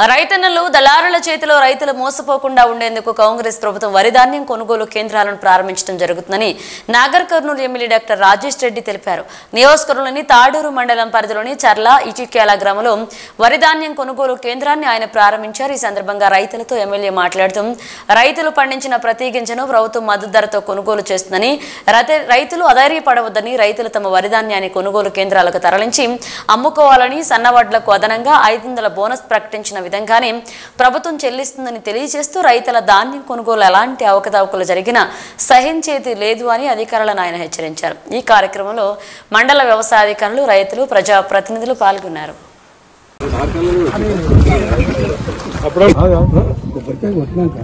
రైతన్నలు దళారుల చేతిలో రైతులు మోసపోకుండా ఉండేందుకు కాంగ్రెస్ ప్రభుత్వం వరిధాన్యం కొనుగోలు కేంద్రాలను ప్రారంభించడం జరుగుతుందని నాగర్ కర్నూలు ఎమ్మెల్యే డాక్టర్ రాజేష్ రెడ్డి తెలిపారు నియోజకవర్గంలోని తాడూరు మండలం పరిధిలోని చర్ల ఇటిక్యాల గ్రామంలో వరిధాన్యం కొనుగోలు కేంద్రాన్ని ఆయన ప్రారంభించారు ఈ సందర్భంగా రైతులతో ఎమ్మెల్యే మాట్లాడుతూ రైతులు పండించిన ప్రతి గింజను ప్రభుత్వం మద్దతు ధరతో కొనుగోలు చేస్తుందని రతే- రైతులు అధైర్యపడవద్దని రైతులు తమ వరిధాన్యాన్ని కొనుగోలు కేంద్రాలకు తరలించి అమ్ముకోవాలని సన్నవడ్లకు అదనంగా ఐదు వందల బోనస్ ప్రకటించిన విధంగానే ప్రభుత్వం చెల్లిస్తుందని తెలియజేస్తూ రైతుల ధాన్యం కొనుగోలు ఎలాంటి అవకతవకలు జరిగినా సహించేది లేదు అని అధికారులను ఆయన హెచ్చరించారు ఈ కార్యక్రమంలో మండల వ్యవసాయ అధికారులు రైతులు ప్రజా ప్రతినిధులు పాల్గొన్నారు కొబ్బరికాయ కొట్టినాక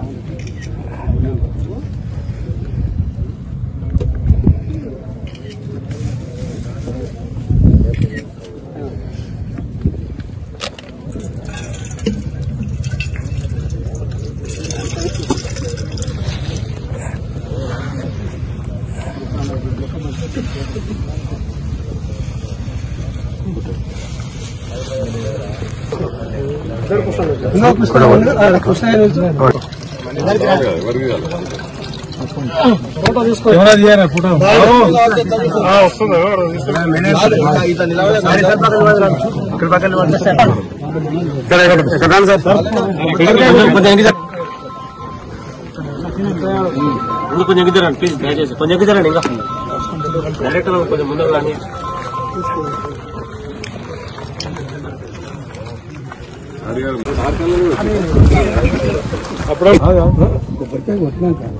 ఎవరా తీయాలి ఫోటో ముందు కొంచెం ఎగ్గిద్దరండి ప్లీజ్ దయచేసి కొంచెం ఎగ్గిద్దరండి ఇంకా డైరెక్టర్ కొంచెం ముందు రండి కొబ్బరికాయ కొట్టినాక